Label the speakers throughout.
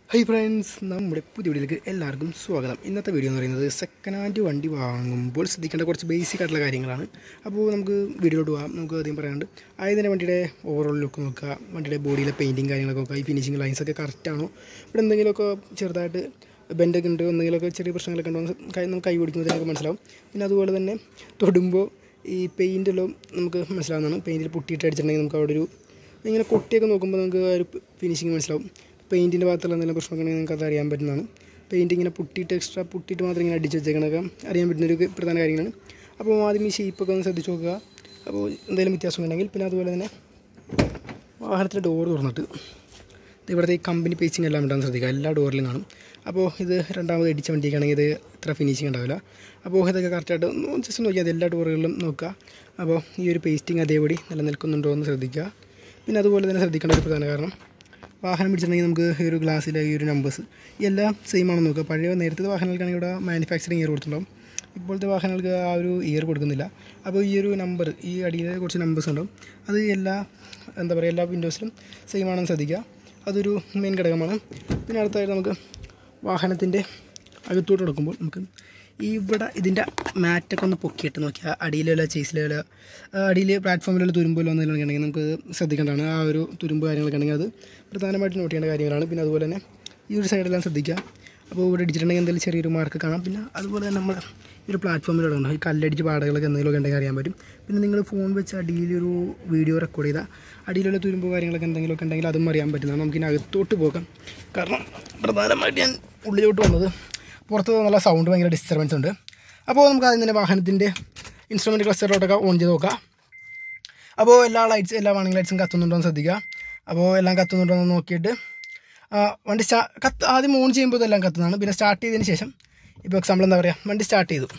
Speaker 1: hi friends നമ്മുടെ പുതിയ വീഡിയോയിലേക്ക് എല്ലാവർക്കും സ്വാഗതം ഇന്നത്തെ വീഡിയോ എന്ന് പറയുന്നത് സെക്കൻഡ് ഹാൻഡ് വണ്ടി വാങ്ങുമ്പോൾ ശ്രദ്ധിക്കേണ്ട കുറച്ച് ബേസിക് ആയിട്ടുള്ള കാര്യങ്ങളാണ് അപ്പോൾ നമുക്ക് വീഡിയോയിലോട്ട് പോകാം നമുക്ക് ആദ്യം പറയാനുണ്ട് ആദ്യം തന്നെ വണ്ടിയുടെ ഓവറോൾ ലുക്ക് നോക്കുക വണ്ടിയുടെ ബോഡിയിലെ പെയിൻറ്റിങ് കാര്യങ്ങളൊക്കെ നോക്കുക ഈ ഫിനിഷിങ് ലൈൻസ് ഒക്കെ കറക്റ്റ് ആണോ ഇവിടെ എന്തെങ്കിലുമൊക്കെ ചെറുതായിട്ട് ബെൻഡൊക്കെ ഉണ്ട് എന്തെങ്കിലുമൊക്കെ ചെറിയ പ്രശ്നങ്ങളൊക്കെ ഉണ്ടോ എന്ന് കൈ നമുക്ക് കൈ പിടിക്കുമ്പോഴത്തേക്ക് മനസ്സിലാവും പിന്നെ അതുപോലെ തന്നെ തൊടുമ്പോൾ ഈ പെയിൻറ്റെല്ലാം നമുക്ക് മനസ്സിലാവുന്നതാണ് പെയിൻറ്റിൽ പൊട്ടിയിട്ട് അടിച്ചിട്ടുണ്ടെങ്കിൽ നമുക്ക് അവിടെ ഒരു ഇങ്ങനെ കൊട്ടിയൊക്കെ നോക്കുമ്പോൾ നമുക്ക് ആ ഒരു ഫിനിഷിങ് മനസ്സിലാവും പെയിൻറ്റിൻ്റെ ഭാഗത്തുള്ള എന്തെങ്കിലും പ്രശ്നമൊക്കെ ഉണ്ടെങ്കിൽ നിങ്ങൾക്ക് അത് അറിയാൻ പറ്റുന്നതാണ് പെയിൻറ്റ് ഇങ്ങനെ പൊട്ടിയിട്ട് എക്സ്ട്രാ പൊട്ടിയിട്ട് മാത്രം ഇങ്ങനെ അടിച്ച് വെച്ചേക്കണൊക്കെ അറിയാൻ പറ്റുന്ന ഒരു പ്രധാന കാര്യങ്ങളാണ് അപ്പോൾ ആദ്യം ഈ ഷേപ്പൊക്കെ ഒന്ന് ശ്രദ്ധിച്ച് നോക്കുക അപ്പോൾ എന്തെങ്കിലും വ്യത്യാസം ഉണ്ടെങ്കിൽ പിന്നെ അതുപോലെ തന്നെ വാഹനത്തിൻ്റെ ഡോർ തുറന്നിട്ട് ഇത് ഇവിടുത്തെ ഈ കമ്പനി പേച്ചിങ് എല്ലാം ഉണ്ടാകുന്ന ശ്രദ്ധിക്കുക എല്ലാ ഡോറിലും കാണും അപ്പോൾ ഇത് രണ്ടാമത് അടിച്ച വണ്ടിക്കാണെങ്കിൽ ഇത് ഇത്ര ഫിനിഷിങ് ഉണ്ടാവില്ല അപ്പോൾ ഇതൊക്കെ കറക്റ്റായിട്ട് ജസ്റ്റ് നോക്കിയാൽ അത് എല്ലാ ഡോറുകളിലും നോക്കുക അപ്പോൾ ഈ ഒരു പേസ്റ്റിംഗ് അതേപടി നിലനിൽക്കുന്നുണ്ടോ എന്ന് ശ്രദ്ധിക്കുക പിന്നെ അതുപോലെ തന്നെ ശ്രദ്ധിക്കേണ്ട ഒരു പ്രധാന കാരണം വാഹനം പിടിച്ചിട്ടുണ്ടെങ്കിൽ നമുക്ക് ഈ ഒരു ഗ്ലാസ്സിലെ ഈ ഒരു നമ്പേഴ്സ് എല്ലാം സെയിം ആണെന്ന് നോക്കുക പഴയ നേരത്തെ വാഹനങ്ങൾക്കാണെങ്കിൽ ഇവിടെ മാനുഫാക്ചറിങ് ഇയർ കൊടുത്തിട്ടുണ്ടാവും ഇപ്പോഴത്തെ വാഹനങ്ങൾക്ക് ആ ഒരു ഇയർ കൊടുക്കുന്നില്ല അപ്പോൾ ഈ ഒരു നമ്പർ ഈ അടിയിലെ കുറച്ച് നമ്പേഴ്സ് ഉണ്ടാവും അത് എല്ലാ എന്താ പറയുക എല്ലാ വിൻഡോസിലും സെയിം ആണെന്ന് ശ്രദ്ധിക്കുക അതൊരു മെയിൻ ഘടകമാണ് പിന്നെ അടുത്തായിട്ട് നമുക്ക് വാഹനത്തിൻ്റെ അകത്തോട്ട് കിടക്കുമ്പോൾ നമുക്ക് ഇവിടെ ഇതിൻ്റെ മാറ്റൊക്കെ ഒന്ന് പൊക്കിയിട്ട് നോക്കിയാൽ അടിയിലുള്ള ചേസിലുള്ള അടിയിൽ പ്ലാറ്റ്ഫോമിലുള്ള തുരുമ്പല്ലോ എന്തെങ്കിലും നമുക്ക് ശ്രദ്ധിക്കേണ്ടതാണ് ആ ഒരു തുരുമ്പ് കാര്യങ്ങളൊക്കെ ഉണ്ടെങ്കിൽ അത് പ്രധാനമായിട്ട് നോട്ട് ചെയ്യേണ്ട കാര്യങ്ങളാണ് പിന്നെ അതുപോലെ തന്നെ ഈ ഒരു സൈഡെല്ലാം ശ്രദ്ധിക്കുക അപ്പോൾ ഇവിടെ ഇടിച്ചിട്ടുണ്ടെങ്കിൽ എന്തെങ്കിലും ചെറിയൊരു മാർക്ക് കാണാം പിന്നെ അതുപോലെ തന്നെ നമ്മൾ ഈ ഒരു പ്ലാറ്റ്ഫോമിലൂടെ ഉണ്ടാവും ഈ കല്ലടിച്ച് പാടകളൊക്കെ എന്തെങ്കിലുമൊക്കെ ഉണ്ടെങ്കിൽ അറിയാൻ പറ്റും പിന്നെ നിങ്ങൾ ഫോൺ വെച്ച് അടിയിലൊരു വീഡിയോ റെക്കോർഡ് ചെയ്താൽ അടിയിലുള്ള തുരുമ്പ് കാര്യങ്ങളൊക്കെ എന്തെങ്കിലുമൊക്കെ ഉണ്ടെങ്കിൽ അതും അറിയാൻ പറ്റുന്നതാണ് നമുക്കിനി അകത്തോട്ട് പോകാം കാരണം പ്രധാനമായിട്ട് ഞാൻ ഉള്ളിലോട്ട് വന്നത് പുറത്ത് നല്ല സൗണ്ട് ഭയങ്കര ഡിസ്റ്റർബൻസ് ഉണ്ട് അപ്പോൾ നമുക്ക് ആദ്യം തന്നെ വാഹനത്തിൻ്റെ ഇൻസ്ട്രുമെൻറ്റ് ക്ലസ്റ്ററിലോട്ടൊക്കെ ഓൺ ചെയ്ത് നോക്കാം അപ്പോൾ എല്ലാ ലൈറ്റ്സ് എല്ലാ വാണിംഗ് ലൈറ്റ്സും കത്തുന്നുണ്ടോ എന്ന് ശ്രദ്ധിക്കുക അപ്പോൾ എല്ലാം കത്തുന്നുണ്ടോ എന്ന് നോക്കിയിട്ട് ആ, വണ്ടി സ്റ്റാ കത്ത് ആദ്യം ഓൺ ചെയ്യുമ്പോൾ ഇതെല്ലാം കത്തുന്നതാണ് പിന്നെ സ്റ്റാർട്ട് ചെയ്തതിന് ശേഷം ഇപ്പോൾ എക്സാമ്പിൾ എന്താ പറയുക വണ്ടി സ്റ്റാർട്ട് ചെയ്തു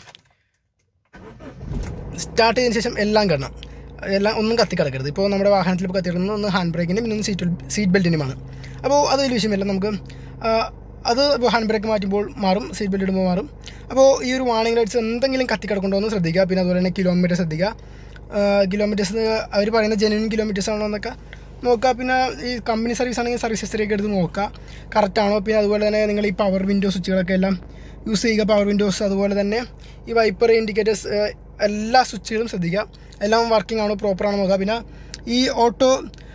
Speaker 1: സ്റ്റാർട്ട് ചെയ്തതിന് ശേഷം എല്ലാം കിടണം എല്ലാം ഒന്നും കത്തി കിടക്കരുത് ഇപ്പോൾ നമ്മുടെ വാഹനത്തിൽ ഇപ്പോൾ കത്തിയിടുന്നത് ഒന്ന് ഹാൻഡ് ബ്രേക്കിൻ്റെ പിന്നെ ഒന്ന് സീറ്റ് സീറ്റ് ബെൽറ്റിനുമാണ് അപ്പോൾ അത് വലിയ വിഷയമില്ല നമുക്ക് ആ, അത് ഇപ്പോൾ ഹാൻഡ് ബ്രേക്ക് മാറ്റുമ്പോൾ മാറും സീറ്റ് ബെൽറ്റ് ഇടുമ്പോൾ മാറും അപ്പോൾ ഈ ഒരു വാണിംഗ് ലൈറ്റ്സ് എന്തെങ്കിലും കത്തി കിടക്കുന്നുണ്ടോ എന്ന് ശ്രദ്ധിക്കുക പിന്നെ അതുപോലെ തന്നെ കിലോമീറ്റർ ശ്രദ്ധിക്കുക കിലോമീറ്റേഴ്സ് അവർ പറയുന്ന ജെനുവിൻ കിലോമീറ്റേഴ്സ് ആണോ എന്നൊക്കെ നോക്കുക പിന്നെ ഈ കമ്പനി സർവീസ് ആണെങ്കിൽ സർവീസ് ഹിസ്റ്ററിയൊക്കെ എടുത്ത് നോക്കുക കറക്റ്റ് ആണോ പിന്നെ അതുപോലെ തന്നെ നിങ്ങൾ ഈ പവർ വിൻഡോ സ്വിച്ചുകളൊക്കെ എല്ലാം യൂസ് ചെയ്യുക പവർ വിൻഡോസ് അതുപോലെ തന്നെ ഈ വൈപ്പർ ഇൻഡിക്കേറ്റേഴ്സ് എല്ലാ സ്വിച്ചുകളും ശ്രദ്ധിക്കുക എല്ലാം വർക്കിംഗ് ആണോ പ്രോപ്പർ ആണോ നോക്കുക പിന്നെ ഈ ഓട്ടോ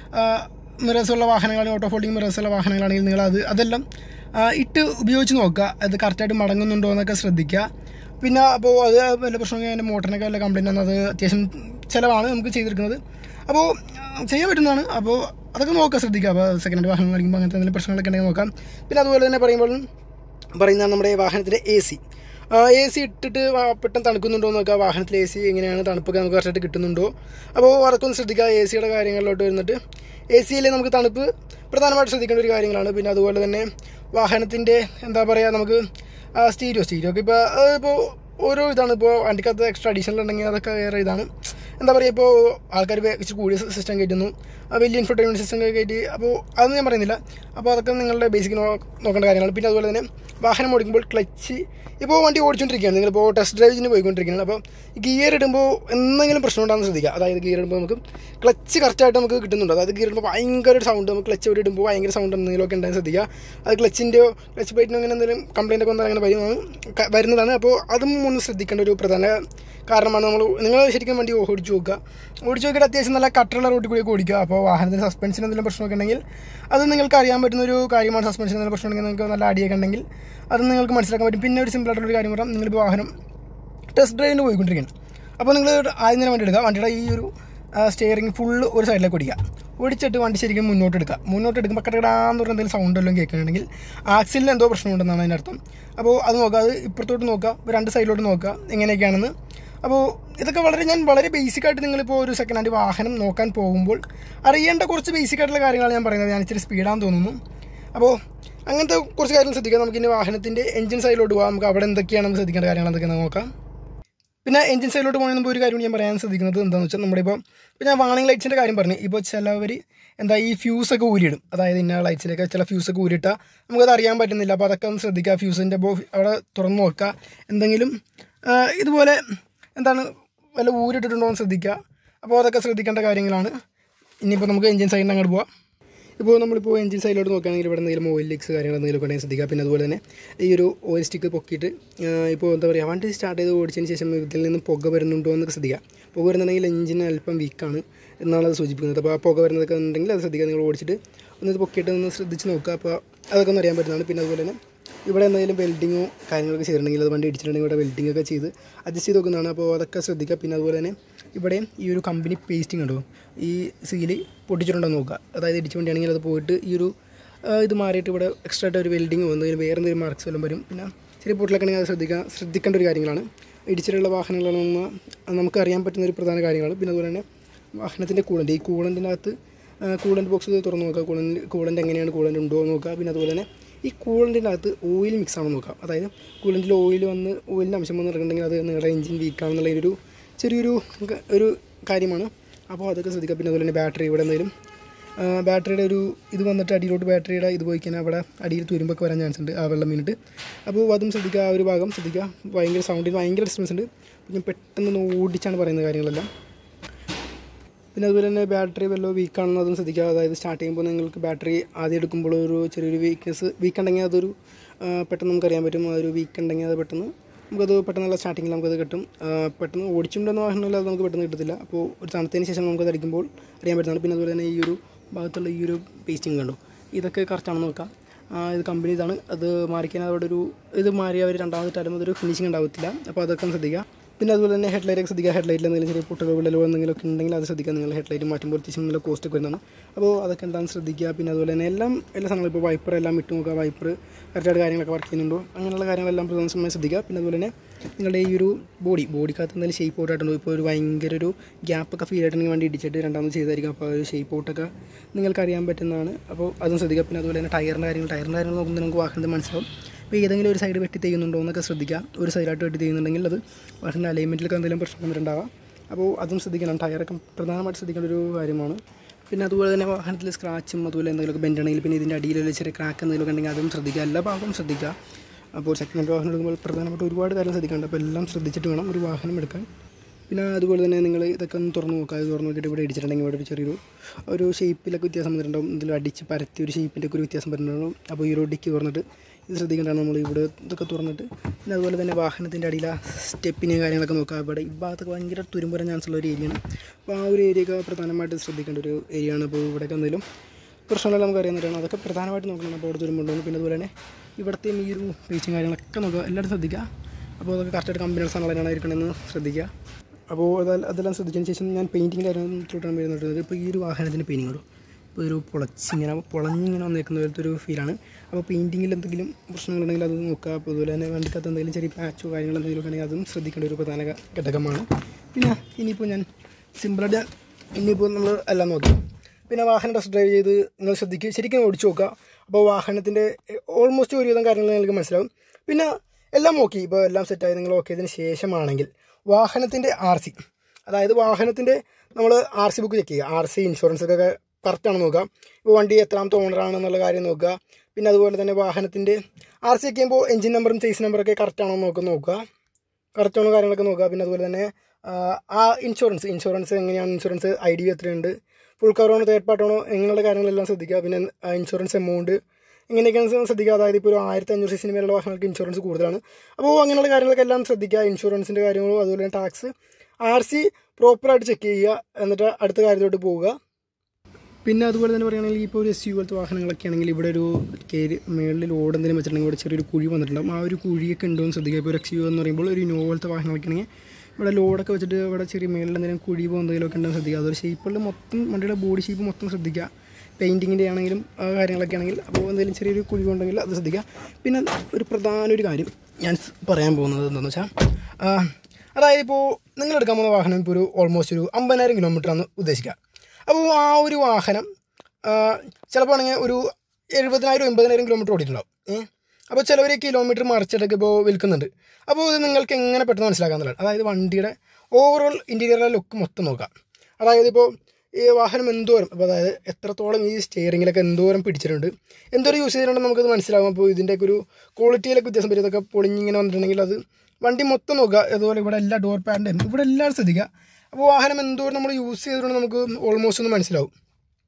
Speaker 1: മിറേഴ്സ് ഉള്ള വാഹനങ്ങളാണെങ്കിൽ ഓട്ടോ ഫോൾഡിംഗ് മിറേഴ്സ് ഉള്ള വാഹനങ്ങളാണെങ്കിൽ നിങ്ങൾ അത് അതെല്ലാം ആ, ഇട്ട് ഉപയോഗിച്ച് നോക്കുക അത് കറക്റ്റായിട്ട് മടങ്ങുന്നുണ്ടോ എന്നൊക്കെ ശ്രദ്ധിക്കുക പിന്നെ അപ്പോൾ അത് വല്ല പ്രശ്നമെങ്കിൽ അതിൻ്റെ മോട്ടറിനൊക്കെ വല്ല കംപ്ലൈൻറ്റ് ആണ് അത് അത്യാവശ്യം ചിലവാണ് നമുക്ക് ചെയ്തെടുക്കുന്നത് അപ്പോൾ ചെയ്യാൻ പറ്റുന്നതാണ് അപ്പോൾ അതൊക്കെ നോക്കുക ശ്രദ്ധിക്കുക അപ്പോൾ സെക്കൻഡ് ഹാൻഡ് വാഹനം കളിക്കുമ്പോൾ അങ്ങനത്തെ എന്തെങ്കിലും പ്രശ്നങ്ങളൊക്കെ ഉണ്ടെങ്കിൽ നോക്കാം പിന്നെ അതുപോലെ തന്നെ പറയുമ്പോൾ പറയുന്നതാണ് നമ്മുടെ വാഹനത്തിൻ്റെ എ സി എ സി ഇട്ടിട്ട് വാ- പെട്ടെന്ന് തണുക്കുന്നുണ്ടോ എന്ന് നോക്കുക വാഹനത്തിൽ എ സി എങ്ങനെയാണ് തണുപ്പൊക്കെ നമുക്ക് കറക്റ്റായിട്ട് കിട്ടുന്നുണ്ടോ അപ്പോൾ അതൊക്കെ ഒന്ന് ശ്രദ്ധിക്കുക എ സിയുടെ കാര്യങ്ങളിലോട്ട് വരുന്നിട്ട് എ സിയിൽ നമുക്ക് തണുപ്പ് പ്രധാനമായിട്ട് ശ്രദ്ധിക്കേണ്ട ഒരു കാര്യങ്ങളാണ് പിന്നെ അതുപോലെ തന്നെ വാഹനത്തിൻ്റെ എന്താ പറയുക നമുക്ക് സ്റ്റീരിയോ സ്റ്റീരിയോ ഒക്കെ ഇപ്പോൾ ഇപ്പോൾ ഓരോ ഇതാണ് ഇപ്പോൾ വണ്ടിക്കകത്ത് എക്സ്ട്രാ അഡീഷണൽ ഉണ്ടെങ്കിൽ അതൊക്കെ വേറെ ഇതാണ് എന്താ പറയുക ഇപ്പോൾ ആൾക്കാർ ഇച്ചിരി കൂടിയ സിസ്റ്റം കയറ്റുന്നു ആ വലിയ ഇൻഫർടൈൻമെൻറ്റ് സിസ്റ്റം കയറ്റി അപ്പോൾ അതൊന്നും ഞാൻ പറയുന്നില്ല അപ്പോൾ അതൊക്കെ നിങ്ങളുടെ ബേസിക് നോക്കേണ്ട കാര്യങ്ങളാണ് പിന്നെ അതുപോലെ തന്നെ വാഹനം ഓടിക്കുമ്പോൾ ക്ലച്ച് ഇപ്പോൾ വണ്ടി ഓടിച്ചുകൊണ്ടിരിക്കുകയാണ് നിങ്ങളിപ്പോൾ ടെസ്റ്റ് ഡ്രൈവിന് പോയിക്കൊണ്ടിരിക്കുകയാണ് അപ്പോൾ ഗിയർ ഇടുമ്പോൾ എന്തെങ്കിലും പ്രശ്നം ഉണ്ടാകുന്ന ശ്രദ്ധിക്കുക അതായത് ഗിയർ ഇടുമ്പോൾ നമുക്ക് ക്ലച്ച് കറക്റ്റായിട്ട് നമുക്ക് കിട്ടുന്നുണ്ട് അതായത് ഗിയർ ഇടുമ്പോൾ ഭയങ്കര ഒരു സൗണ്ട് നമുക്ക് ക്ലച്ച് ഇവിടെ ഇടുമ്പോൾ ഭയങ്കര സൗണ്ട് എന്തെങ്കിലുമൊക്കെ ഉണ്ടാകുന്ന ശ്രദ്ധിക്കുക അത് ക്ലച്ചിൻ്റെയോ ക്ലച്ച് പ്ലേറ്റിനോ അങ്ങനെ എന്തെങ്കിലും കംപ്ലൈൻ്റ് ഒക്കെ വന്നാൽ അങ്ങനെ വരുന്നതാണ് ക- വരുന്നതാണ് അപ്പോൾ അതും ഒന്ന് ശ്രദ്ധിക്കേണ്ട ഒരു പ്രധാന കാരണമാണ് നമ്മൾ നിങ്ങൾ ശരിക്കും വണ്ടി ഓടിച്ചു നോക്കുക ഓടിച്ചു നോക്കിയിട്ട് അത്യാവശ്യം നല്ല കട്ടറുള്ള റോട്ടിൽ കൂടി ഓടിക്കുക അപ്പോൾ വാഹനത്തിന് സസ്പെൻഷൻ എന്തെങ്കിലും പ്രശ്നമൊക്കെ ഉണ്ടെങ്കിൽ അത് നിങ്ങൾക്ക് അറിയാൻ പറ്റുന്ന ഒരു കാര്യമാണ് സസ്പെൻഷൻ എന്തെങ്കിലും പ്രശ്നം ഉണ്ടെങ്കിൽ നിങ്ങൾക്ക് നല്ല അടിയൊക്കെ ഉണ്ടെങ്കിൽ അത് നിങ്ങൾക്ക് മനസ്സിലാക്കാൻ പറ്റും പിന്നെ ഒരു സിമ്പിളായിട്ടുള്ള ഒരു കാര്യം പറയാം നിങ്ങളിപ്പോൾ വാഹനം ടെസ്റ്റ് ഡ്രൈവിന് പോയിക്കൊണ്ടിരിക്കുകയാണ് അപ്പോൾ നിങ്ങൾ ആദ്യം തന്നെ വണ്ടി എടുക്കുക വണ്ടിയുടെ ഈ ഒരു സ്റ്റിയറിംഗ് ഫുള്ള് ഒരു സൈഡിലേക്ക് ഓടിക്കുക ഓടിച്ചിട്ട് വണ്ടി ശരിക്കും മുന്നോട്ട് എടുക്കുക മുന്നോട്ട് എടുക്കുമ്പോൾ കട്ടകടാന്ന് പറഞ്ഞ എന്തെങ്കിലും സൗണ്ട് എല്ലാം കേൾക്കുകയാണെങ്കിൽ ആക്സിലിന് എന്തോ പ്രശ്നമുണ്ടെന്നാണ് അതിൻ്റെ അർത്ഥം അപ്പോൾ അത് നോക്കുക അത് ഇപ്പുറത്തോട്ട് നോക്കുക ഇപ്പോൾ രണ്ട് സൈഡിലോട്ട് നോക്കുക എങ്ങനെയൊക്കെയാണെന്ന് അപ്പോൾ ഇതൊക്കെ വളരെ ഞാൻ വളരെ ബേസിക് ആയിട്ട് നിങ്ങളിപ്പോൾ ഒരു സെക്കൻഡ് ഹാൻഡ് വാഹനം നോക്കാൻ പോകുമ്പോൾ അറിയേണ്ട കുറച്ച് ബേസിക് ആയിട്ടുള്ള കാര്യങ്ങളാണ് ഞാൻ പറയുന്നത് ഞാൻ ഇച്ചിരി സ്പീഡാന്ന് തോന്നുന്നു അപ്പോൾ അങ്ങനത്തെ കുറച്ച് കാര്യങ്ങൾ ശ്രദ്ധിക്കാം നമുക്ക് ഇനി വാഹനത്തിൻ്റെ എഞ്ചിൻ സൈഡിലോട്ട് പോകാം നമുക്ക് അവിടെ എന്തൊക്കെയാണ് നമുക്ക് ശ്രദ്ധിക്കേണ്ട കാര്യങ്ങൾ എന്തൊക്കെയാണെന്ന് നോക്കാം പിന്നെ എഞ്ചിൻ സൈഡിലോട്ട് പോകുന്ന മുമ്പ് ഒരു കാര്യം കൂടി ഞാൻ പറയാൻ ശ്രദ്ധിക്കുന്നത് എന്താണെന്ന് വെച്ചാൽ നമ്മുടെ ഇപ്പോൾ ഇപ്പോൾ ഞാൻ വാണിംഗ് ലൈറ്റ്സിൻ്റെ കാര്യം പറഞ്ഞു ഇപ്പോൾ ചിലവർ എന്താ ഈ ഫ്യൂസൊക്കെ ഊരിയിടും അതായത് ഇന്ന ലൈറ്റ്സിലൊക്കെ ചില ഫ്യൂസൊക്കെ ഊരിയിട്ടാൽ നമുക്കത് അറിയാൻ പറ്റുന്നില്ല അപ്പോൾ അതൊക്കെ ഒന്ന് ശ്രദ്ധിക്കുക ഫ്യൂസിൻ്റെ അപ്പോൾ അവിടെ തുറന്ന് നോക്കുക എന്തെങ്കിലും ആ, ഇതുപോലെ എന്താണ് വല്ല ഊരിട്ടിട്ടുണ്ടോ എന്ന് ശ്രദ്ധിക്കുക അപ്പോൾ അതൊക്കെ ശ്രദ്ധിക്കേണ്ട കാര്യങ്ങളാണ് ഇനിയിപ്പോൾ നമുക്ക് എഞ്ചിൻ സൈഡിൽ അങ്ങോട്ട് പോവാം ഇപ്പോൾ നമ്മളിപ്പോൾ എഞ്ചിൻ സൈഡിലോട്ട് നോക്കുകയാണെങ്കിൽ ഇവിടെ എന്തെങ്കിലും ഓയിൽ ലീക്സ് കാര്യങ്ങൾ എന്തെങ്കിലും ഉണ്ടെങ്കിൽ ശ്രദ്ധിക്കുക പിന്നെ അതുപോലെ തന്നെ ഈ ഒരു ഓയിൽ സ്റ്റിക്ക് പൊക്കിയിട്ട് ആ, ഇപ്പോൾ എന്താ പറയുക വണ്ടി സ്റ്റാർട്ട് ചെയ്ത് ഓടിച്ചതിന് ശേഷം ഇതിൽ നിന്ന് പുക വരുന്നുണ്ടോ എന്നൊക്കെ ശ്രദ്ധിക്കുക പുക വരുന്നുണ്ടെങ്കിൽ എഞ്ചിൻ അല്പം വീക്കാണ് എന്നാണ് അത് സൂചിപ്പിക്കുന്നത് അപ്പോൾ ആ പുക വരുന്നതൊക്കെ ഉണ്ടെങ്കിൽ അത് ശ്രദ്ധിക്കുക നിങ്ങൾ ഓടിച്ചിട്ട് ഒന്ന് ഇത് പൊക്കിയിട്ട് ഒന്ന് ശ്രദ്ധിച്ച് നോക്കുക അപ്പോൾ അതൊക്കെ ഒന്ന് അറിയാൻ പറ്റുന്നതാണ് പിന്നെ അതുപോലെ തന്നെ ഇവിടെ എന്തെങ്കിലും വെൽഡിങ്ങോ കാര്യങ്ങളൊക്കെ ചെയ്തിട്ടുണ്ടെങ്കിൽ അത് വണ്ടി ഇടിച്ചിട്ടുണ്ടെങ്കിൽ ഇവിടെ വെൽഡിംഗ് ഒക്കെ ചെയ്ത് അഡ്ജസ്റ്റ് ചെയ്ത് നോക്കുന്നതാണ് അപ്പോൾ അതൊക്കെ ശ്രദ്ധിക്കുക പിന്നെ അതുപോലെ തന്നെ ഇവിടെ ഈ ഒരു കമ്പനി പേസ്റ്റിംഗ് ഉണ്ടോ ഈ സീല് പൊട്ടിച്ചിട്ടുണ്ടോ എന്ന് നോക്കുക അതായത് ഇടിച്ച വണ്ടിയാണെങ്കിൽ അത് പോയിട്ട് ഈ ഒരു ആ, ഇത് മാറിയിട്ട് ഇവിടെ എക്സ്ട്രാ ആയിട്ട് ഒരു വെൽഡിങ്ങോ എന്തെങ്കിലും വേറെ എന്തെങ്കിലും മാർക്സ് വല്ലതും വരും പിന്നെ ചെറിയ പൊട്ടിലൊക്കെ ആണെങ്കിൽ അത് ശ്രദ്ധിക്കുക ശ്രദ്ധിക്കേണ്ട ഒരു കാര്യങ്ങളാണ് ഇടിച്ചിട്ടുള്ള വാഹനങ്ങളാണെന്ന് നമുക്ക് അറിയാൻ പറ്റുന്ന ഒരു പ്രധാന കാര്യങ്ങൾ പിന്നെ അതുപോലെ തന്നെ വാഹനത്തിൻ്റെ കൂളൻ്റ് ഈ കൂളൻറ്റിനകത്ത് കൂളൻ്റ് ബോക്സ് തുറന്ന് നോക്കുക കൂളൻ്റ് കൂളൻ്റ് എങ്ങനെയാണ് കൂളൻ്റ് ഉണ്ടോ എന്ന് നോക്കുക പിന്നെ അതുപോലെ തന്നെ ഈ കൂളൻറ്റിനകത്ത് ഓയിൽ മിക്സ് ആണെന്ന് നോക്കാം അതായത് കൂളൻറ്റിൽ ഓയിൽ വന്ന് ഓയിലിൻ്റെ അംശം വന്ന് ഇറങ്ങുന്നുണ്ടെങ്കിൽ അത് നിങ്ങളുടെ എഞ്ചിൻ വീക്കാണെന്നുള്ള ഒരു ചെറിയൊരു ക- ഒരു കാര്യമാണ് അപ്പോൾ അതൊക്കെ ശ്രദ്ധിക്കുക പിന്നെ അതുപോലെ തന്നെ ബാറ്ററി ഇവിടെ എന്തെങ്കിലും ബാറ്ററിയുടെ ഒരു ഇത് വന്നിട്ട് അടിയിലോട്ട് ബാറ്ററിയുടെ ഇത് പോയി കഴിഞ്ഞാൽ അവിടെ അടിയിൽ തുരുമ്പൊക്കെ വരാൻ ചാൻസ് ഉണ്ട് ആ വെള്ളം വീണിട്ട് അപ്പോൾ അതും ശ്രദ്ധിക്കുക ആ ഒരു ഭാഗം ശ്രദ്ധിക്കുക ഭയങ്കര സൗണ്ടിന് ഭയങ്കര ഡിസ്റ്റൻസ് ഉണ്ട് അപ്പോൾ ഞാൻ പെട്ടെന്ന് ഒന്ന് ഓടിച്ചാണ് പറയുന്ന കാര്യങ്ങളെല്ലാം പിന്നെ അതുപോലെ തന്നെ ബാറ്ററി വല്ല വീക്കാണെന്ന് അതും ശ്രദ്ധിക്കുക അതായത് സ്റ്റാർട്ട് ചെയ്യുമ്പോൾ നിങ്ങൾക്ക് ബാറ്ററി ആദ്യം എടുക്കുമ്പോൾ ഒരു ചെറിയൊരു വീക്ക്നെസ് വീക്ക് ഉണ്ടെങ്കിൽ അതൊരു ആ, പെട്ടെന്ന് നമുക്കറിയാൻ പറ്റും ആ ഒരു വീക്ക് ഉണ്ടെങ്കിൽ അത് പെട്ടെന്ന് നമുക്കത് പെട്ടെന്നുള്ള സ്റ്റാർട്ടിങ്ങിൽ നമുക്കത് കിട്ടും ആ, പെട്ടെന്ന് ഓടിച്ചുകൊണ്ടെന്ന് വാഹനങ്ങളിൽ അത് നമുക്ക് പെട്ടെന്ന് കിട്ടത്തില്ല അപ്പോൾ ഒരു തണുത്തതിന് ശേഷം നമുക്കത് അടിക്കുമ്പോൾ അറിയാൻ പറ്റുന്നതാണ് പിന്നെ അതുപോലെ തന്നെ ഈ ഒരു ഭാഗത്തുള്ള ഈ ഒരു പേസ്റ്റിംഗ് കണ്ടു ഇതൊക്കെ കറക്റ്റാണെന്ന് നോക്കാം ആ, ഇത് കമ്പനി ഇതാണ് അത് മാറിക്കഴിഞ്ഞാൽ അവിടെ ഒരു ഇത് മാറി അവർ രണ്ടാമത് ഇട്ടാലും അതൊരു ഫിനിഷിംഗ് ഉണ്ടാവത്തില്ല അപ്പോൾ അതൊക്കെ ഒന്ന് ശ്രദ്ധിക്കുക പിന്നെ അതുപോലെ തന്നെ ഹെഡ്ലൈറ്റ് ഒക്കെ ശ്രദ്ധിക്കുക ഹെഡ്ലൈറ്റിൽ എന്തെങ്കിലും ചെറിയ പൊട്ടലോ വിള്ളലോ എന്തെങ്കിലും ഒക്കെ ഉണ്ടെങ്കിൽ അത് ശ്രദ്ധിക്കുക നിങ്ങൾ ഹെഡ്ലൈറ്റ് മാറ്റുമ്പോൾ അത്യാവശ്യം നല്ല കോസ്റ്റ് ഒക്കെ വരുന്നതാണ് അപ്പോൾ അതൊക്കെ എന്താണെന്ന് ശ്രദ്ധിക്കുക പിന്നെ അതുപോലെ തന്നെ എല്ലാം എല്ലാ സാധനങ്ങളും ഇപ്പോൾ വൈപ്പർ എല്ലാം ഇട്ട് നോക്കുക വൈപ്പർ കറക്റ്റായിട്ട് കാര്യങ്ങളൊക്കെ വർക്ക് ചെയ്യുന്നുണ്ടോ അങ്ങനെയുള്ള കാര്യങ്ങളെല്ലാം പ്രധാനമായി ശ്രദ്ധിക്കുക പിന്നെ അതുപോലെ തന്നെ നിങ്ങളുടെ ഈ ഒരു ബോഡി ബോഡിക്കകത്ത് എന്തെങ്കിലും ഷേപ്പ് ഔട്ടായിട്ടുണ്ടോ ഇപ്പോൾ ഒരു ഭയങ്കര ഒരു ഗ്യാപ്പൊക്കെ ഫീൽ ആയിട്ടുണ്ടെങ്കിൽ വണ്ടി ഇടിച്ചിട്ട് രണ്ടാമത് ചെയ്തായിരിക്കും അപ്പോൾ ആ ഒരു ഷേപ്പ് ഔട്ടൊക്കെ നിങ്ങൾക്ക് അറിയാൻ പറ്റുന്നതാണ് അപ്പോൾ അതും ശ്രദ്ധിക്കുക പിന്നെ അതുപോലെ തന്നെ ടയറിൻ്റെ കാര്യങ്ങൾ ടയറിൻ്റെ കാര്യങ്ങൾ നോക്കുമ്പോൾ നിങ്ങൾക്ക് വാഹനത്തിൽ മനസ്സിലാവും അപ്പോൾ ഏതെങ്കിലും ഒരു സൈഡ് വെട്ടി ചെയ്യുന്നുണ്ടോ എന്നൊക്കെ ശ്രദ്ധിക്കുക ഒരു സൈഡായിട്ട് വെട്ടി ചെയ്യുന്നുണ്ടെങ്കിൽ അത് വാഹനത്തിൻ്റെ അലൈൻമെൻറ്റിലൊക്കെ എന്തെങ്കിലും പ്രശ്നം വന്നിട്ടുണ്ടാവാം അപ്പോൾ അതും ശ്രദ്ധിക്കണം ടയറൊക്കെ പ്രധാനമായിട്ട് ശ്രദ്ധിക്കേണ്ട ഒരു കാര്യമാണ് പിന്നെ അതുപോലെ തന്നെ വാഹനത്തിൽ സ്ക്രാച്ചും അതുപോലെ എന്തെങ്കിലുമൊക്കെ ബെൻഡ് ആണെങ്കിൽ പിന്നെ ഇതിൻ്റെ അടിയിലുള്ള ചെറിയ ക്രാക്ക് എന്തെങ്കിലുമൊക്കെ ഉണ്ടെങ്കിൽ അതും ശ്രദ്ധിക്കുക എല്ലാ ഭാഗവും ശ്രദ്ധിക്കുക അപ്പോൾ സെക്കൻഡ് ഹാൻഡ് വാഹനം എടുക്കുമ്പോൾ പ്രധാനപ്പെട്ട ഒരുപാട് കാര്യം ശ്രദ്ധിക്കാനുണ്ട് അപ്പോൾ എല്ലാം ശ്രദ്ധിച്ചിട്ട് വേണം ഒരു വാഹനം എടുക്കാൻ പിന്നെ അതുപോലെ തന്നെ നിങ്ങൾ ഇതൊക്കെ ഒന്ന് തുറന്ന് നോക്കുക അത് തുറന്ന് നോക്കിയിട്ട് ഇവിടെ ഇടിച്ചിട്ടുണ്ടെങ്കിൽ ഇവിടെ ഒരു ചെറിയൊരു ഒരു ഷേപ്പിലൊക്കെ വ്യത്യാസം വന്നിട്ടുണ്ടാവും ഇതിൽ അടിച്ച് പരത്തി ഒരു ഷേപ്പിൻ്റെ ഒക്കെ ഒരു വ്യത്യാസം വരുന്നുണ്ടാവും അപ്പോൾ ഈ ഒരു ഡിക്കി തുറന്നിട്ട് ഇത് ശ്രദ്ധിക്കേണ്ടതാണ് നമ്മൾ ഇവിടെ ഇതൊക്കെ തുറന്നിട്ട് പിന്നെ അതുപോലെ തന്നെ വാഹനത്തിൻ്റെ അടിയിൽ ആ സ്റ്റെപ്പിന് കാര്യങ്ങളൊക്കെ നോക്കുക ഇവിടെ ഈ ഭാഗത്തൊക്കെ ഭയങ്കര തുരുമ്പ് വരാൻ ചാൻസ് ഉള്ള ഒരു ഏരിയയാണ് അപ്പോൾ ആ ഒരു ഏരിയയൊക്കെ പ്രധാനമായിട്ട് ശ്രദ്ധിക്കേണ്ട ഒരു ഏരിയയാണ് അപ്പോൾ ഇവിടെയൊക്കെ എന്തെങ്കിലും പ്രശ്നങ്ങളെല്ലാം നമുക്ക് അറിയുന്നതാണ് അതൊക്കെ പ്രധാനമായിട്ട് നോക്കണം അപ്പോൾ അവിടെ തുരുമ്പുണ്ടോ പിന്നെ അതുപോലെ തന്നെ ഇവിടുത്തെയും ഈ ഒരു പേച്ചും കാര്യങ്ങളൊക്കെ നോക്കുക എല്ലാവരും ശ്രദ്ധിക്കുക അപ്പോൾ അതൊക്കെ കറക്റ്റായിട്ട് കമ്പനിയുടെ സാധനങ്ങളാണ് ഇരിക്കണമെന്ന് ശ്രദ്ധിക്കുക അപ്പോൾ അതെല്ലാം അതെല്ലാം ശ്രദ്ധിച്ചതിന് ശേഷം ഞാൻ പെയിൻറ്റിങ്ങിൻ്റെ കാര്യത്തിലോട്ടാണ് വരുന്നത് ഇപ്പോൾ ഈ ഒരു വാഹനത്തിൻ്റെ പെയിൻറ്റിങ് ഇടും ഇപ്പോൾ ഒരു പൊളച്ചിങ്ങനെ പൊളഞ്ഞിങ്ങനെ വന്നേക്കുന്ന പോലത്തെ ഒരു ഫീലാണ് അപ്പോൾ പെയിൻറ്റിങ്ങിൽ എന്തെങ്കിലും പ്രശ്നങ്ങളുണ്ടെങ്കിൽ അത് നോക്കുക അപ്പോൾ അതുപോലെ തന്നെ വണ്ടിക്കകത്ത് എന്തെങ്കിലും ചെറിയ പാച്ചോ കാര്യങ്ങൾ എന്തെങ്കിലും ഒക്കെ ഉണ്ടെങ്കിൽ അതും ശ്രദ്ധിക്കേണ്ട ഒരു പ്രധാന ഘ- ഘടകമാണ് പിന്നെ ഇനിയിപ്പോൾ ഞാൻ സിമ്പിളായിട്ട് ഞാൻ ഇനിയിപ്പോൾ നമ്മൾ എല്ലാം നോക്കി പിന്നെ വാഹനം ടെസ്റ്റ് ഡ്രൈവ് ചെയ്ത് നിങ്ങൾ ശ്രദ്ധിക്കുക ശരിക്കും ഓടിച്ചു നോക്കുക അപ്പോൾ വാഹനത്തിൻ്റെ ഓൾമോസ്റ്റ് ഒരുവിധം കാര്യങ്ങൾ നിങ്ങൾക്ക് മനസ്സിലാവും പിന്നെ എല്ലാം നോക്കി ഇപ്പോൾ എല്ലാം സെറ്റായി നിങ്ങൾ ഓക്കെ ചെയ്തതിന് ശേഷമാണെങ്കിൽ വാഹനത്തിൻ്റെ ആർ സി അതായത് വാഹനത്തിൻ്റെ നമ്മൾ ആർ സി ബുക്ക് ചെക്ക് ചെയ്യുക ആർ സി ഇൻഷുറൻസ് ഒക്കെ കറക്റ്റാണ് നോക്കുക ഇപ്പോൾ വണ്ടി എത്രാമത്തെ ഓണറാണെന്നുള്ള കാര്യം നോക്കുക പിന്നെ അതുപോലെ തന്നെ വാഹനത്തിൻ്റെ ആർ സി ഒക്കെ ചെയ്യുമ്പോൾ എഞ്ചിൻ നമ്പറും ചേസ് നമ്പറൊക്കെ കറക്റ്റാണോ നോക്കുക നോക്കുക കറക്റ്റാണോ കാര്യങ്ങളൊക്കെ നോക്കുക പിന്നെ അതുപോലെ തന്നെ ആ, ആ ഇൻഷുറൻസ് ഇൻഷുറൻസ് എങ്ങനെയാണ് ഇൻഷുറൻസ് ഐ ഡി എത്രയുണ്ട് ഫുൾ കവറാണോ തേർഡ് പാർട്ടാണോ ഇങ്ങനെയുള്ള കാര്യങ്ങളെല്ലാം ശ്രദ്ധിക്കുക പിന്നെ ആ ഇൻഷുറൻസ് എമൗണ്ട് ഇങ്ങനെയൊക്കെയാണ് ശ്രദ്ധിക്കുക അതായത് ഇപ്പോൾ ഒരു ആയിരത്തി അഞ്ഞൂറ് സി സിനിമയിലുള്ള വാഹനങ്ങൾക്ക് ഇൻഷുറൻസ് കൂടുതലാണ് അപ്പോൾ അങ്ങനെയുള്ള കാര്യങ്ങളൊക്കെ എല്ലാം ശ്രദ്ധിക്കുക ഇൻഷുറൻസിൻ്റെ കാര്യങ്ങളും അതുപോലെ തന്നെ ടാക്സ് ആർ സി പ്രോപ്പറായിട്ട് ചെക്ക് ചെയ്യുക എന്നിട്ട് അടുത്ത കാര്യത്തിലോട്ട് പോവുക പിന്നെ അതുപോലെ തന്നെ പറയുകയാണെങ്കിൽ ഇപ്പോൾ ഒരു എസ് യു പോലത്തെ വാഹനങ്ങളൊക്കെ ആണെങ്കിൽ ഇവിടെ ഒരു കയറി മേളിൽ ലോഡ് എന്തെങ്കിലും വെച്ചിട്ടുണ്ടെങ്കിൽ ഇവിടെ ചെറിയൊരു കുഴി വന്നിട്ടുണ്ടാകും ആ ഒരു കുഴിയൊക്കെ ഉണ്ടോ എന്ന് ശ്രദ്ധിക്കുക ഇപ്പോൾ ഒരു എക്സ് യു എന്ന് പറയുമ്പോൾ ഒരു ഇന്നോവ പോലത്തെ വാഹനങ്ങളൊക്കെ ആണെങ്കിൽ ഇവിടെ ലോഡൊക്കെ വെച്ചിട്ട് ഇവിടെ ചെറിയ മേളിൽ എന്തെങ്കിലും കുഴി പോകുന്ന എന്തെങ്കിലുമൊക്കെ ഉണ്ടെന്ന് ശ്രദ്ധിക്കുക അതൊരു ഷേപ്പുള്ള മൊത്തം വണ്ടിയുടെ ബോഡി ഷേപ്പ് മൊത്തം ശ്രദ്ധിക്കുക പെയിൻറ്റിങ്ങിൻ്റെ ആണെങ്കിലും ആ കാര്യങ്ങളൊക്കെ ആണെങ്കിൽ അപ്പോൾ എന്തെങ്കിലും ചെറിയൊരു കുഴി ഉണ്ടെങ്കിൽ അത് ശ്രദ്ധിക്കുക പിന്നെ ഒരു പ്രധാന ഒരു കാര്യം ഞാൻ സ് പറയാൻ പോകുന്നത് എന്താണെന്ന് വെച്ചാൽ ആ, അതായത് ഇപ്പോൾ നിങ്ങൾ എടുക്കാൻ പോകുന്ന വാഹനം ഇപ്പോൾ ഒരു ഓൾമോസ്റ്റ് ഒരു അമ്പതിനായിരം കിലോമീറ്ററാണ് ഉദ്ദേശിക്കുക അപ്പോൾ ആ ഒരു വാഹനം ആ, ചിലപ്പോൾ ആണെങ്കിൽ ഒരു എഴുപതിനായിരം എൺപതിനായിരം കിലോമീറ്റർ ഓടിയിട്ടുണ്ടാവും ഏ അപ്പോൾ ചിലവർ കിലോമീറ്റർ മറിച്ചിട്ടൊക്കെ ഇപ്പോൾ വിൽക്കുന്നുണ്ട് അപ്പോൾ ഇത് നിങ്ങൾക്ക് എങ്ങനെ പെട്ടെന്ന് മനസ്സിലാക്കാന്നുള്ളത് അതായത് വണ്ടിയുടെ ഓവറോൾ ഇൻറ്റീരിയറിലെ ലുക്ക് മൊത്തം നോക്കാം അതായത് ഇപ്പോൾ ഈ വാഹനം എന്തോരം അപ്പോൾ അതായത് എത്രത്തോളം ഈ സ്റ്റിയറിങ്ങിലൊക്കെ എന്തോരം പിടിച്ചിട്ടുണ്ട് എന്തോരം യൂസ് ചെയ്തിട്ടുണ്ടെന്ന് നമുക്കത് മനസ്സിലാകും അപ്പോൾ ഇതിൻ്റെയൊക്കെ ഒരു ക്വാളിറ്റിയിലൊക്കെ വ്യത്യാസം വരും ഇതൊക്കെ പൊളിഞ്ഞിങ്ങനെ വന്നിട്ടുണ്ടെങ്കിൽ അത് വണ്ടി മൊത്തം നോക്കുക അതുപോലെ ഇവിടെ എല്ലാ ഡോർ പാഡിൻ്റെയും ഇവിടെ എല്ലാം ശ്രദ്ധിക്കുക അപ്പോൾ വാഹനം എന്തോരം നമ്മൾ യൂസ് ചെയ്തിട്ടുണ്ടെന്ന് നമുക്ക് ഓൾമോസ്റ്റ് ഒന്ന് മനസ്സിലാവും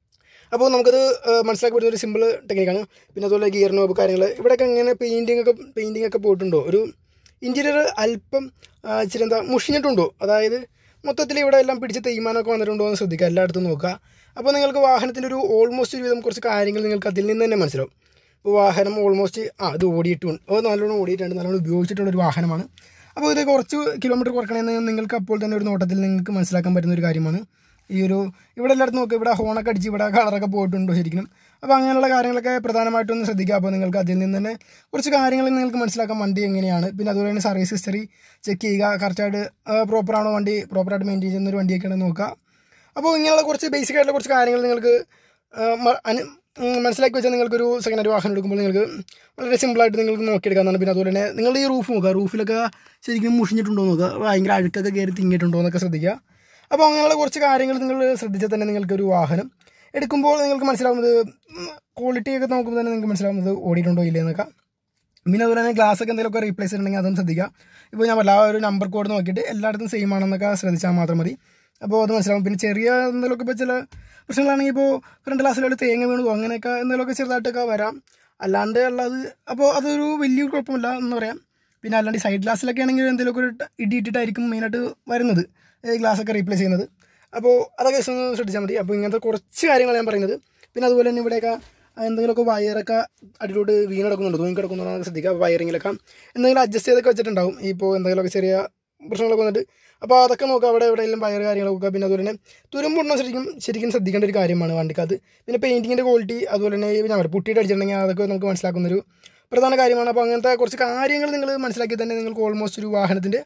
Speaker 1: അപ്പോൾ നമുക്കത് ആ, മനസ്സിലാക്കി പറ്റുന്ന ഒരു സിമ്പിൾ ടെക്നിക്കാണ് പിന്നെ അതുപോലെ ഗിയർ നോബ് കാര്യങ്ങൾ ഇവിടെയൊക്കെ എങ്ങനെ പെയിൻറ്റിംഗ് ഒക്കെ പെയിൻറ്റിംഗ് ഒക്കെ പോയിട്ടുണ്ടോ ഒരു ഇൻറ്റീരിയർ അല്പം ആ, ഇച്ചിരി എന്താ മുഷിഞ്ഞിട്ടുണ്ടോ അതായത് മൊത്തത്തിൽ ഇവിടെ എല്ലാം പിടിച്ച് തേയ്മാനമൊക്കെ വന്നിട്ടുണ്ടോ എന്ന് ശ്രദ്ധിക്കുക എല്ലായിടത്തും നോക്കുക അപ്പോൾ നിങ്ങൾക്ക് വാഹനത്തിൻ്റെ ഒരു ഓൾമോസ്റ്റ് ഒരു വിധം കുറച്ച് കാര്യങ്ങൾ നിങ്ങൾക്ക് അതിൽ നിന്ന് തന്നെ മനസ്സിലാവും ഇപ്പോൾ വാഹനം ഓൾമോസ്റ്റ് ആ ഇത് ഓടിയിട്ടുണ്ട് അത് നല്ലോണം ഓടിയിട്ടുണ്ട് നല്ലോണം ഉപയോഗിച്ചിട്ടുള്ള ഒരു വാഹനമാണ് അപ്പോൾ ഇത് കുറച്ച് കിലോമീറ്റർ കുറക്കണമെന്ന് നിങ്ങൾക്ക് അപ്പോൾ തന്നെ ഒരു നോട്ടത്തിൽ നിങ്ങൾക്ക് മനസ്സിലാക്കാൻ പറ്റുന്ന ഒരു കാര്യമാണ് ഈ ഒരു ഇവിടെ എല്ലായിടത്തും നോക്കുക ഇവിടെ ഹോണൊക്കെ അടിച്ച് ഇവിടെ കളറൊക്കെ പോയിട്ടുണ്ടോ ശരിക്കും അപ്പോൾ അങ്ങനെയുള്ള കാര്യങ്ങളൊക്കെ പ്രധാനമായിട്ടും ഒന്ന് ശ്രദ്ധിക്കുക അപ്പോൾ നിങ്ങൾക്ക് അതിൽ നിന്ന് തന്നെ കുറച്ച് കാര്യങ്ങൾ നിങ്ങൾക്ക് മനസ്സിലാക്കാൻ വണ്ടി എങ്ങനെയാണ് പിന്നെ അതുപോലെ തന്നെ സർവീസ് ഹിസ്റ്ററി ചെക്ക് ചെയ്യുക കറക്റ്റായിട്ട് പ്രോപ്പറാണോ വണ്ടി പ്രോപ്പറായിട്ട് മെയിൻറ്റെയിൻ ചെയ്യുന്ന ഒരു വണ്ടിയൊക്കെയാണ് നോക്കുക അപ്പോൾ ഇങ്ങനെയുള്ള കുറച്ച് ബേസിക് ആയിട്ടുള്ള കുറച്ച് കാര്യങ്ങൾ നിങ്ങൾക്ക് ആ, മ- അനു ഉം, മനസ്സിലാക്കി വെച്ചാൽ നിങ്ങൾക്കൊരു സെക്കൻഡ് ഹാൻഡ് വാഹനം എടുക്കുമ്പോൾ നിങ്ങൾക്ക് വളരെ സിമ്പിളായിട്ട് നിങ്ങൾക്ക് നോക്കിയെടുക്കാവുന്നതാണ് പിന്നെ അതുപോലെ തന്നെ നിങ്ങൾ ഈ റൂഫ് നോക്കുക റൂഫിലൊക്കെ ശരിക്കും മുഷിഞ്ഞിട്ടുണ്ടോ എന്ന് നോക്കുക ഭയങ്കര അഴുക്കൊക്കെ കയറി തിങ്ങിയിട്ടുണ്ടോ എന്നൊക്കെ ശ്രദ്ധിക്കുക അപ്പോൾ അങ്ങനെയുള്ള കുറച്ച് കാര്യങ്ങൾ നിങ്ങൾ ശ്രദ്ധിച്ചാൽ തന്നെ നിങ്ങൾക്കൊരു വാഹനം എടുക്കുമ്പോൾ നിങ്ങൾക്ക് മനസ്സിലാവുന്നത് ക്വാളിറ്റി ഒക്കെ നോക്കുമ്പോൾ തന്നെ നിങ്ങൾക്ക് മനസ്സിലാവുന്നത് ഓടിയിട്ടുണ്ടോ ഇല്ലേ എന്നൊക്കെ പിന്നെ അതുപോലെ തന്നെ ഗ്ലാസ് ഒക്കെ എന്തെങ്കിലുമൊക്കെ റീപ്ലേസ് ചെയ്യണമെങ്കിൽ അതും ശ്രദ്ധിക്കുക ഇപ്പോൾ ഞാൻ പറഞ്ഞ ആ ഒരു നമ്പർ കോഡ് നോക്കിയിട്ട് എല്ലായിടത്തും സെയിം ആണെന്നൊക്കെ ശ്രദ്ധിച്ചാൽ മാത്രം മതി അപ്പോൾ അത് മനസ്സിലാവും പിന്നെ ചെറിയ എന്തെങ്കിലുമൊക്കെ ഇപ്പോൾ ചില പ്രശ്നങ്ങളാണെങ്കിൽ ഇപ്പോൾ ഫ്രണ്ട് ഗ്ലാസ്സിലൊരു തേങ്ങ വീണു പോകും അങ്ങനെയൊക്കെ എന്തെങ്കിലുമൊക്കെ ചെറുതായിട്ടൊക്കെ വരാം അല്ലാണ്ട് ഉള്ളത് അപ്പോൾ അതൊരു വലിയ കുഴപ്പമില്ല എന്ന് പറയാം പിന്നെ അല്ലാണ്ട് സൈഡ് ഗ്ലാസ്സിലൊക്കെ ആണെങ്കിൽ എന്തെങ്കിലുമൊക്കെ ഒരു ട- ഇടി ഇട്ടിട്ടായിരിക്കും മെയിനായിട്ട് വരുന്നത് ഗ്ലാസ് ഒക്കെ റീപ്ലേസ് ചെയ്യുന്നത് അപ്പോൾ അതൊക്കെ just ഒന്ന് ശ്രദ്ധിച്ചാൽ മതി അപ്പോൾ ഇങ്ങനത്തെ കുറച്ച് കാര്യങ്ങൾ ഞാൻ പറയുന്നത് പിന്നെ അതുപോലെ തന്നെ ഇവിടെയൊക്കെ എന്തെങ്കിലുമൊക്കെ വയറൊക്കെ അടിയിലോട്ട് വീണ് കിടക്കുന്നുണ്ട് തൂങ്ങി കിടക്കുന്നുണ്ടോ ശ്രദ്ധിക്കുക അപ്പോൾ വയറിങ്ങിലൊക്കെ എന്തെങ്കിലും അഡ്ജസ്റ്റ് ചെയ്തൊക്കെ വെച്ചിട്ടുണ്ടാവും ഇപ്പോൾ എന്തെങ്കിലുമൊക്കെ ചെറിയ പ്രശ്നങ്ങളൊക്കെ വന്നിട്ട് അപ്പോൾ അതൊക്കെ നോക്കുക അവിടെ എവിടെയെങ്കിലും വയർ കാര്യങ്ങളൊക്കെ പിന്നെ അതുപോലെ തന്നെ തുരുമ്പുണ്ടോ ശരിക്കും ശരിക്കും ശ്രദ്ധിക്കേണ്ട ഒരു കാര്യമാണ് വണ്ടിക്കകത്ത് പിന്നെ പെയിൻറ്റിങ്ങിൻ്റെ ക്വാളിറ്റി അതുപോലെ തന്നെ ഈ ഞാൻ പറയാം പുട്ടിയിട്ട് അടിച്ചിട്ടുണ്ടെങ്കിൽ അതൊക്കെ നമുക്ക് മനസ്സിലാക്കുന്നൊരു പ്രധാന കാര്യമാണ് അപ്പോൾ അങ്ങനത്തെ കുറച്ച് കാര്യങ്ങൾ നിങ്ങൾ മനസ്സിലാക്കി തന്നെ നിങ്ങൾക്ക് ഓൾമോസ്റ്റ് ഒരു വാഹനത്തിൻ്റെ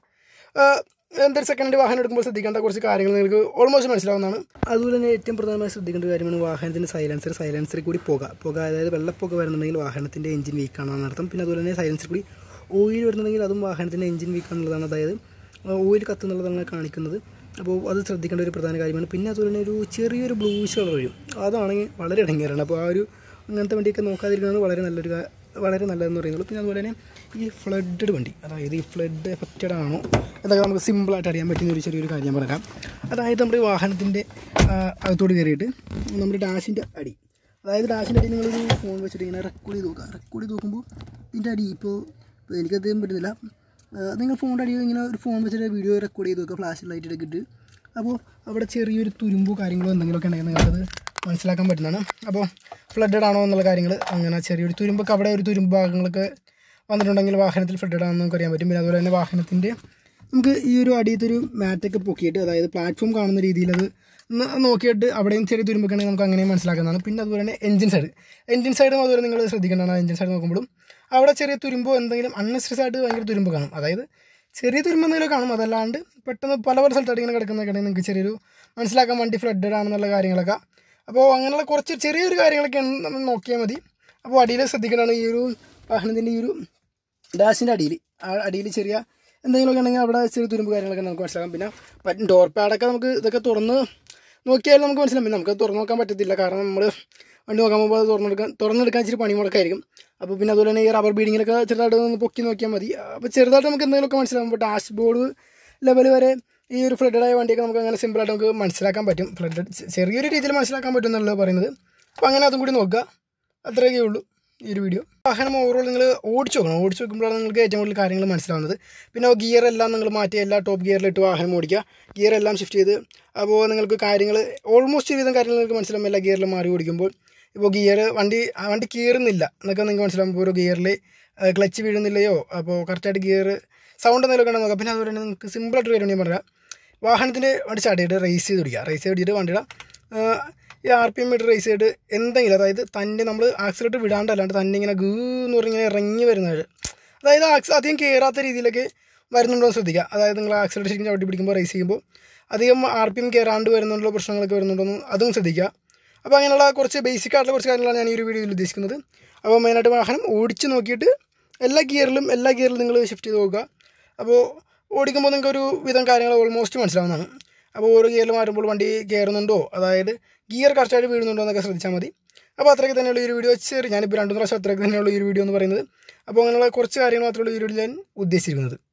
Speaker 1: എന്തൊരു സെക്കൻഡ് വാഹനം എടുക്കുമ്പോൾ ശ്രദ്ധിക്കേണ്ട കുറച്ച് കാര്യങ്ങൾ നിങ്ങൾക്ക് ഓൾമോസ്റ്റ് മനസ്സിലാവുന്നതാണ് അതുപോലെ തന്നെ ഏറ്റവും പ്രധാനമായി ശ്രദ്ധിക്കേണ്ട ഒരു കാര്യമാണ് വാഹനത്തിൻ്റെ സൈലൻസർ സൈലൻസറിൽ കൂടി പുക പുക അതായത് വെള്ളപ്പുക വരുന്നുണ്ടെങ്കിൽ വാഹനത്തിൻ്റെ എഞ്ചിൻ വീക്കാണെന്ന് അർത്ഥം പിന്നെ അതുപോലെ തന്നെ സൈലൻസറിൽ കൂടി ഓയിൽ വരുന്നുണ്ടെങ്കിൽ അതും വാഹനത്തിൻ്റെ എഞ്ചിൻ വീക്കാണെന്നുള്ളതാണ് അതായത് ഓയിൽ കത്തുന്നുള്ളതാണ് കാണിക്കുന്നത് അപ്പോൾ അത് ശ്രദ്ധിക്കേണ്ട ഒരു പ്രധാന കാര്യമാണ് പിന്നെ അതുപോലെ തന്നെ ഒരു ചെറിയൊരു ബ്ലൂഷ് കളർ വരും അതാണെങ്കിൽ വളരെ ഇടങ്ങേറാണ് അപ്പോൾ ആ ഒരു അങ്ങനത്തെ വണ്ടിയൊക്കെ നോക്കാതിരിക്കുന്നത് വളരെ നല്ലൊരു കാ- വളരെ നല്ലതെന്ന് പറയുന്നുള്ളൂ പിന്നെ അതുപോലെ തന്നെ ഈ ഫ്ലഡഡ് വണ്ടി അതായത് ഈ ഫ്ലഡ് എഫക്റ്റഡ് ആണോ എന്നൊക്കെ നമുക്ക് സിമ്പിളായിട്ട് അറിയാൻ പറ്റുന്ന ഒരു ചെറിയൊരു കാര്യം ഞാൻ പറയാം അതായത് നമ്മുടെ ഈ വാഹനത്തിൻ്റെ ആ, അകത്തോട്ട് കയറിയിട്ട് നമ്മുടെ ഡാഷിൻ്റെ അടി അതായത് ഡാഷിൻ്റെ അടി നിങ്ങളൊരു ഫോൺ വെച്ചിട്ട് ഇങ്ങനെ റെക്കോർഡ് ചെയ്ത് നോക്കുക റെക്കോർഡ് ചെയ്ത് നോക്കുമ്പോൾ ഇതിൻ്റെ അടി ഇപ്പോൾ ഇപ്പോൾ എനിക്കത് ചെയ്യാൻ പറ്റുന്നില്ല ആ, നിങ്ങൾ ഫോണിൻ്റെ അടി ഇങ്ങനെ ഒരു ഫോൺ വെച്ചിട്ട് വീഡിയോ റെക്കോർഡ് ചെയ്ത് നോക്കുക ഫ്ലാഷ് ലൈറ്റ് എടുക്കിട്ട് അപ്പോൾ അവിടെ ചെറിയൊരു തുരുമ്പോ കാര്യങ്ങളോ എന്തെങ്കിലുമൊക്കെ ഉണ്ടെങ്കിൽ നിങ്ങൾക്കത് മനസ്സിലാക്കാൻ പറ്റുന്നതാണ് അപ്പോൾ ഫ്ലഡഡ് ആണോ എന്നുള്ള കാര്യങ്ങൾ അങ്ങനെ ചെറിയൊരു തുരുമ്പൊക്കെ അവിടെ ഒരു തുരുമ്പ് ഭാഗങ്ങളൊക്കെ വന്നിട്ടുണ്ടെങ്കിൽ വാഹനത്തിൽ ഫ്ലഡഡ് ആണെന്ന് നമുക്ക് അറിയാൻ പറ്റും പിന്നെ അതുപോലെ തന്നെ വാഹനത്തിൻ്റെ നമുക്ക് ഈ ഒരു അടിയത്തൊരു മാറ്റൊക്കെ പൊക്കിയിട്ട് അതായത് പ്ലാറ്റ്ഫോം കാണുന്ന രീതിയിൽ അത് ഒന്ന് നോക്കിയിട്ട് അവിടെയും ചെറിയ തുരുമ്പൊക്കെ ഉണ്ടെങ്കിൽ നമുക്ക് അങ്ങനെ മനസ്സിലാക്കുന്നതാണ് പിന്നെ അതുപോലെ തന്നെ എഞ്ചിൻ സൈഡ് എഞ്ചിൻ സൈഡും അതുപോലെ നിങ്ങൾ ശ്രദ്ധിക്കേണ്ടതാണ് എഞ്ചിൻ സൈഡ് നോക്കുമ്പോഴും അവിടെ ചെറിയ തുരുമ്പോ എന്തെങ്കിലും അൺനെസറീസ് ആയിട്ട് ഭയങ്കര തുരുമ്പ് കാണും അതായത് ചെറിയ തുരുമ്പ് എന്തെങ്കിലും കാണും അതല്ലാണ്ട് പെട്ടെന്ന് പല പല സ്ഥലത്തായിട്ട് ഇങ്ങനെ കിടക്കുന്നതൊക്കെ ഉണ്ടെങ്കിൽ നിങ്ങൾക്ക് ചെറിയൊരു മനസ്സിലാക്കാൻ വണ്ടി ഫ്ലഡഡ് ആണെന്നുള്ള കാര്യങ്ങളൊക്കെ അപ്പോൾ അങ്ങനെയുള്ള കുറച്ച് ചെറിയൊരു കാര്യങ്ങളൊക്കെ നമ്മൾ നോക്കിയാൽ മതി അപ്പോൾ അടിയിൽ ശ്രദ്ധിക്കേണ്ടതാണ് ഈ ഒരു വാഹനത്തിൻ്റെ ഈ ഒരു ഡാഷിൻ്റെ അടിയിൽ ആ അടിയിൽ ചെറിയ എന്തെങ്കിലുമൊക്കെ ഉണ്ടെങ്കിൽ അവിടെ ചെറിയ തുരുമ്പ് കാര്യങ്ങളൊക്കെ നമുക്ക് മനസ്സിലാക്കാം പിന്നെ പറ്റും ഡോർ പാഡൊക്കെ നമുക്ക് ഇതൊക്കെ തുറന്ന് നോക്കിയാൽ നമുക്ക് മനസ്സിലാവും പിന്നെ നമുക്ക് തുറന്ന് നോക്കാൻ പറ്റത്തില്ല കാരണം നമ്മൾ വണ്ടി നോക്കാൻ പോകുമ്പോൾ അത് തുറന്നെടുക്കാൻ തുറന്നെടുക്കാൻ ഇച്ചിരി പണി മുടക്കായിരിക്കും അപ്പോൾ പിന്നെ അതുപോലെ തന്നെ ഈ റബ്ബർ ബീഡിങ്ങിലൊക്കെ ചെറുതായിട്ട് ഒന്ന് പൊക്കി നോക്കിയാൽ മതി അപ്പോൾ ചെറുതായിട്ട് നമുക്ക് എന്തെങ്കിലുമൊക്കെ മനസ്സിലാവും ഇപ്പോൾ ഡാഷ് ബോർഡ് ലെവൽ വരെ ഈ ഒരു ഫ്ലഡഡ് ആയ വണ്ടിയൊക്കെ നമുക്ക് അങ്ങനെ സിമ്പിളായിട്ട് നമുക്ക് മനസ്സിലാക്കാൻ പറ്റും ഫ്ലഡഡ് ചെറിയൊരു രീതിയിൽ മനസ്സിലാക്കാൻ പറ്റും എന്നുള്ളത് പറയുന്നത് അപ്പോൾ അങ്ങനെ അതും കൂടി നോക്കുക അത്രയൊക്കെ ഉള്ളൂ ഈ ഒരു വീഡിയോ വാഹനം ഓവറോൾ നിങ്ങൾ ഓടിച്ചു നോക്കണം ഓടിച്ചു നോക്കുമ്പോഴാണ് നിങ്ങൾക്ക് ഏറ്റവും കൂടുതൽ കാര്യങ്ങൾ മനസ്സിലാവുന്നത് പിന്നെ ഗിയർ എല്ലാം നിങ്ങൾ മാറ്റി എല്ലാ ടോപ്പ് ഗിയറിലിട്ട് വാഹനം ഓടിക്കുക ഗിയർ എല്ലാം ഷിഫ്റ്റ് ചെയ്ത് അപ്പോൾ നിങ്ങൾക്ക് കാര്യങ്ങൾ ഓൾമോസ്റ്റ് ഒരുവിധം കാര്യങ്ങൾ നിങ്ങൾക്ക് മനസ്സിലാവും എല്ലാ ഗിയറിലും മാറി ഓടിക്കുമ്പോൾ ഇപ്പോൾ ഗിയർ വണ്ടി ആ വണ്ടി കീറുന്നില്ല എന്നൊക്കെ നിങ്ങൾക്ക് മനസ്സിലാവും ഇപ്പോൾ ഒരു ഗിയറിൽ ക്ലച്ച് വീഴുന്നില്ലയോ അപ്പോൾ കറക്റ്റായിട്ട് ഗിയർ സൗണ്ട് എന്തെങ്കിലും ഉണ്ടെന്ന് നോക്കാം പിന്നെ അതുപോലെ തന്നെ നിങ്ങൾക്ക് സിമ്പിളായിട്ട് കാര്യം ഞാൻ പറയാം വാഹനത്തിൻ്റെ വണ്ടി സ്റ്റാർട്ട് ചെയ്തിട്ട് റേസ് ചെയ്ത് പിടിക്കുക റേസ് ചെയ്ത് പിടിച്ചിട്ട് വണ്ടിയുടെ ആ, ഈ R P M meter race ചെയ്തിട്ട് എന്തെങ്കിലും അതായത് തന്നെ നമ്മൾ ആക്സിലേറ്റർ വിടാണ്ട് അല്ലാണ്ട് തന്നെ ഇങ്ങനെ ഗൂ എന്ന് പറഞ്ഞ് ഇങ്ങനെ ഇറങ്ങി വരുന്നത് അതായത് ആക്സ് അധികം കയറാത്ത രീതിയിലൊക്കെ വരുന്നുണ്ടോ എന്ന് ശ്രദ്ധിക്കുക അതായത് നിങ്ങൾ ആക്സിലേറ്റർ ശരിക്കും ചവിട്ടി പിടിക്കുമ്പോൾ റേസ് ചെയ്യുമ്പോൾ അധികം ആർ പി എം കയറാണ്ട് വരുന്നുണ്ടോ പ്രശ്നങ്ങളൊക്കെ വരുന്നുണ്ടോ എന്ന് അതും ശ്രദ്ധിക്കുക അപ്പോൾ അങ്ങനെയുള്ള കുറച്ച് ബേസിക് ആയിട്ടുള്ള കുറച്ച് കാര്യങ്ങളാണ് ഞാൻ ഈ ഒരു വീഡിയോയിൽ ഉദ്ദേശിക്കുന്നത് അപ്പോൾ മെയിനായിട്ട് വാഹനം ഓടിച്ച് നോക്കിയിട്ട് എല്ലാ ഗിയറിലും എല്ലാ ഗിയറിലും നിങ്ങൾ ഷിഫ്റ്റ് ചെയ്ത് നോക്കുക അപ്പോൾ ഓടിക്കുമ്പോൾ നിങ്ങൾക്ക് ഒരു വിധം കാര്യങ്ങൾ ഓൾമോസ്റ്റ് മനസ്സിലാവുന്നതാണ് അപ്പോൾ ഓരോ ഗിയറിൽ മാറുമ്പോൾ വണ്ടി കയറുന്നുണ്ടോ അതായത് ഗിയർ കറക്റ്റായിട്ട് വീഴുന്നുണ്ടോ എന്നൊക്കെ ശ്രദ്ധിച്ചാൽ മതി അപ്പോൾ അത്രയ്ക്ക് തന്നെയുള്ള ഈ ഒരു വീഡിയോ ചെറിയ ഞാനിപ്പോൾ രണ്ടു പ്രാവശ്യം അത്രയ്ക്ക് തന്നെയുള്ള ഈ ഒരു വീഡിയോ എന്ന് പറയുന്നത് അപ്പോൾ അങ്ങനെയുള്ള കുറച്ച് കാര്യങ്ങൾ മാത്രമേ ഉള്ളൂ ഈ വീഡിയോയിൽ ഞാൻ ഉദ്ദേശിച്ചിരിക്കുന്നത്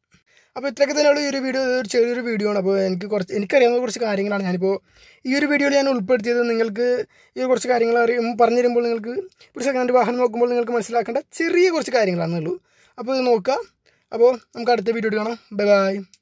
Speaker 1: അപ്പോൾ ഇത്രയൊക്കെ തന്നെയുള്ള ഈ ഒരു വീഡിയോ ഒരു ചെറിയൊരു വീഡിയോ ആണ് അപ്പോൾ എനിക്ക് കുറച്ച് എനിക്കറിയാവുന്ന കുറച്ച് കാര്യങ്ങളാണ് ഞാനിപ്പോൾ ഈ ഒരു വീഡിയോയിൽ ഞാൻ ഉൾപ്പെടുത്തിയത് നിങ്ങൾക്ക് ഈ കുറച്ച് കാര്യങ്ങൾ അറിയും പറഞ്ഞു തരുമ്പോൾ നിങ്ങൾക്ക് ഒരു സെക്കൻഡ് ഹാൻഡ് വാഹനം നോക്കുമ്പോൾ നിങ്ങൾക്ക് മനസ്സിലാക്കേണ്ട ചെറിയ കുറച്ച് കാര്യങ്ങളാണെന്നുള്ളൂ അപ്പോൾ ഇത് നോക്കുക അപ്പോൾ നമുക്ക് അടുത്ത വീഡിയോ കാണാം ബൈ ബൈ